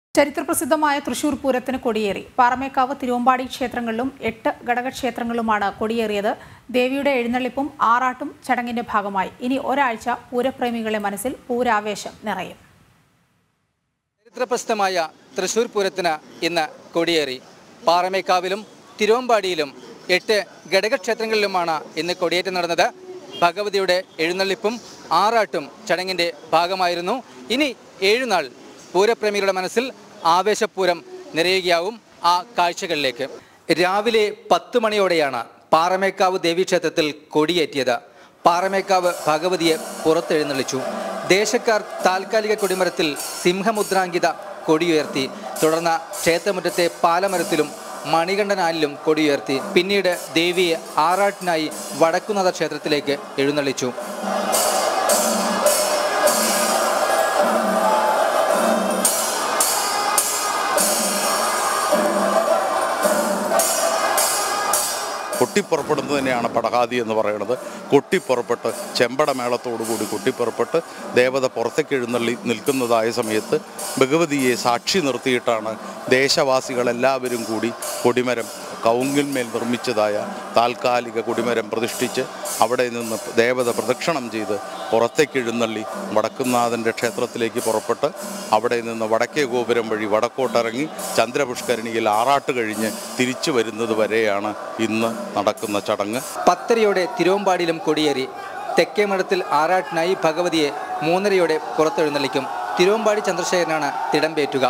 ചരിത്രപ്രസിദ്ധമായ തൃശൂർ പൂരത്തിന് കൊടിയേറി പാറമേക്കാവ് തിരുവമ്പാടി ക്ഷേത്രങ്ങളിലും എട്ട് ഘടകക്ഷേത്രങ്ങളിലുമാണ് കൊടിയേറിയത് ദേവിയുടെ എഴുന്നള്ളിപ്പും ആറാട്ടും ചടങ്ങിന്റെ ഭാഗമായി ഇനി ഒരാഴ്ച പൂരപ്രേമികളെ മനസ്സിൽ പൂരാവേശം നിറയും ചരിത്രപ്രസിദ്ധമായ തൃശൂർ പൂരത്തിന് ഇന്ന് കൊടിയേറി പാറമേക്കാവിലും തിരുവമ്പാടിയിലും എട്ട് ഘടകക്ഷേത്രങ്ങളിലുമാണ് ഇന്ന് കൊടിയേറ്റം നടന്നത് ഭഗവതിയുടെ എഴുന്നള്ളിപ്പും ആറാട്ടും ചടങ്ങിൻ്റെ ഭാഗമായിരുന്നു ഇനി ഏഴുനാൾ പൂരപ്രേമികളുടെ മനസ്സിൽ ആവേശപൂരം നിറയുകയാവും ആ കാഴ്ചകളിലേക്ക് രാവിലെ പത്ത് മണിയോടെയാണ് പാറമേക്കാവ് ദേവീക്ഷേത്രത്തിൽ കൊടിയേറ്റിയത് പാറമേക്കാവ് ഭഗവതിയെ പുറത്തെഴുന്നള്ളിച്ചു ദേശക്കാർ താൽക്കാലിക കൊടിമരത്തിൽ സിംഹമുദ്രാങ്കിത കൊടിയുയർത്തി തുടർന്ന് ക്ഷേത്രമുറ്റത്തെ പാലമരത്തിലും മണികണ്ഠനാലിലും കൊടിയുയർത്തി പിന്നീട് ദേവിയെ ആറാട്ടിനായി വടക്കുനാഥ ക്ഷേത്രത്തിലേക്ക് എഴുന്നള്ളിച്ചു കൊട്ടിപ്പുറപ്പെടുന്നത് തന്നെയാണ് പടഹാതി എന്ന് പറയുന്നത് കൊട്ടിപ്പുറപ്പെട്ട് ചെമ്പട മേളത്തോടുകൂടി കൊട്ടിപ്പുറപ്പെട്ട് ദേവത പുറത്തേക്ക് എഴുന്നള്ളി നിൽക്കുന്നതായ സമയത്ത് ഭഗവതിയെ സാക്ഷി നിർത്തിയിട്ടാണ് ദേശവാസികളെല്ലാവരും കൂടി കൊടിമരം കൗങ്ങിന്മേൽ നിർമ്മിച്ചതായ താൽക്കാലിക കൊടിമരം പ്രതിഷ്ഠിച്ച് അവിടെ നിന്ന് ദേവത പ്രദക്ഷിണം ചെയ്ത് പുറത്തേക്ക് എഴുന്നള്ളി വടക്കുംനാഥൻ്റെ ക്ഷേത്രത്തിലേക്ക് പുറപ്പെട്ട് അവിടെ നിന്ന് വടക്കേ ഗോപുരം വഴി വടക്കോട്ടിറങ്ങി ചന്ദ്രപുഷ്കരണിയിൽ ആറാട്ട് കഴിഞ്ഞ് തിരിച്ചു വരുന്നത് വരെയാണ് ഇന്ന് നടക്കുന്ന ചടങ്ങ് പത്തരയോടെ തിരുവമ്പാടിയിലും കൊടിയേറി തെക്കേ മഠത്തിൽ ആറാട്ടിനായി ഭഗവതിയെ മൂന്നരയോടെ പുറത്തെഴുന്നള്ളിക്കും തിരുവമ്പാടി ചന്ദ്രശേഖരനാണ് തിടമ്പേറ്റുക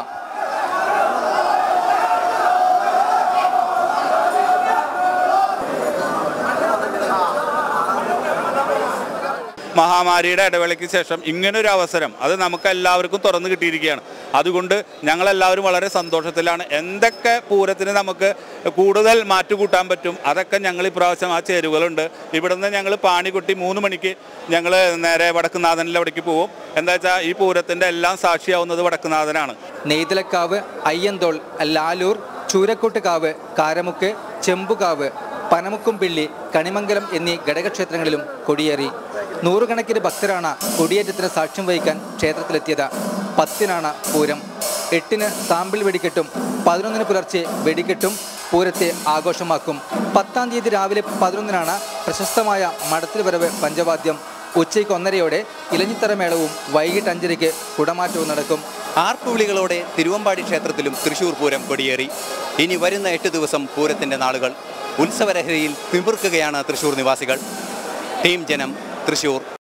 മഹാമാരിയുടെ ഇടവേളയ്ക്ക് ശേഷം ഇങ്ങനൊരു അവസരം അത് നമുക്ക് എല്ലാവർക്കും തുറന്നു കിട്ടിയിരിക്കുകയാണ് അതുകൊണ്ട് ഞങ്ങളെല്ലാവരും വളരെ സന്തോഷത്തിലാണ് എന്തൊക്കെ പൂരത്തിന് നമുക്ക് കൂടുതൽ മാറ്റുകൂട്ടാൻ പറ്റും അതൊക്കെ ഞങ്ങൾ ഇപ്രാവശ്യം ആ ചേരുവകളുണ്ട് ഇവിടുന്ന് ഞങ്ങൾ പാണിക്കുട്ടി മൂന്ന് മണിക്ക് ഞങ്ങൾ നേരെ വടക്കുന്നാഥനിലെ അവിടേക്ക് പോകും എന്താ വെച്ചാൽ ഈ പൂരത്തിൻ്റെ എല്ലാം സാക്ഷിയാവുന്നത് വടക്കുന്നാഥനാണ് നെയ്തലക്കാവ് അയ്യന്തോൾ ലാലൂർ ചൂരക്കോട്ടുകാവ് കാരമുക്ക് ചെമ്പുകാവ് പനമുക്കുംപിള്ളി കണിമംഗലം എന്നീ ഘടകക്ഷേത്രങ്ങളിലും കൊടിയേറി നൂറുകണക്കിന് ഭക്തരാണ് കൊടിയേറ്റത്തിന് സാക്ഷ്യം വഹിക്കാൻ ക്ഷേത്രത്തിലെത്തിയത് പത്തിനാണ് പൂരം എട്ടിന് സാമ്പിൾ വെടിക്കെട്ടും പതിനൊന്നിന് പുലർച്ചെ വെടിക്കെട്ടും പൂരത്തെ ആഘോഷമാക്കും പത്താം തീയതി രാവിലെ പതിനൊന്നിനാണ് പ്രശസ്തമായ മടത്തിൽ വരവ് പഞ്ചവാദ്യം ഉച്ചയ്ക്ക് ഒന്നരയോടെ ഇലഞ്ഞിത്തറ മേളവും വൈകിട്ട് അഞ്ചരയ്ക്ക് കുടമാറ്റവും നടക്കും ആർപ്പുവിളികളോടെ തിരുവമ്പാടി ക്ഷേത്രത്തിലും തൃശൂർ പൂരം കൊടിയേറി ഇനി വരുന്ന എട്ട് ദിവസം പൂരത്തിന്റെ നാളുകൾ ഉത്സവലഹരിയിൽ തിമിർക്കുകയാണ് തൃശൂർ നിവാസികൾ ടീം ജനം തൃശൂർ